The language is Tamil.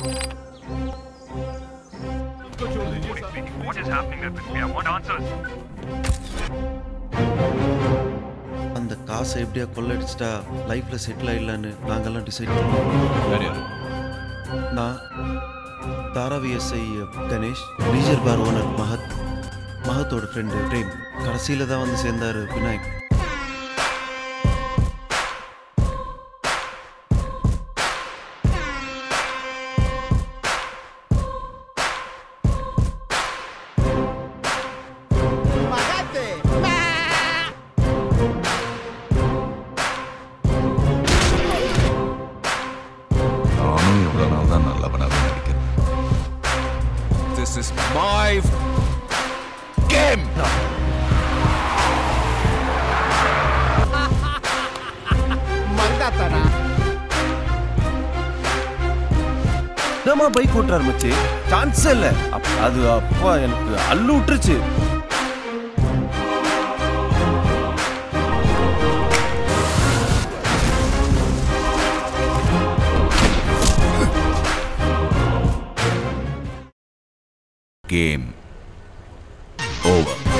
What is happening at this? I want answers. அந்த காசை எப்படியா கொள்ளடிச்சிட்டா லைஃப்ல செட்டில் ஆயிடலான்னு நாங்கெல்லாம் டிசைட் பண்ணோம் யார் யார் நான் Dharavi SI Ganesh leisure bar owner Mahat மஹத்தோட ஃப்ரெண்டு பிரேம் கடைசியில் தான் வந்து சேர்ந்தாரு விநாயக் நானும் இவ்வளோ நாள் தான் நல்லவனாக நடிக்கிறேன் திஸ் இஸ் மை கேம் என்னமா பைக் ஓட்டுறாரு மச்சி சான்ஸே இல்லை அப்- அது அப்பா எனக்கு அள்ளு விட்டுருச்சு கேம் ஓவர்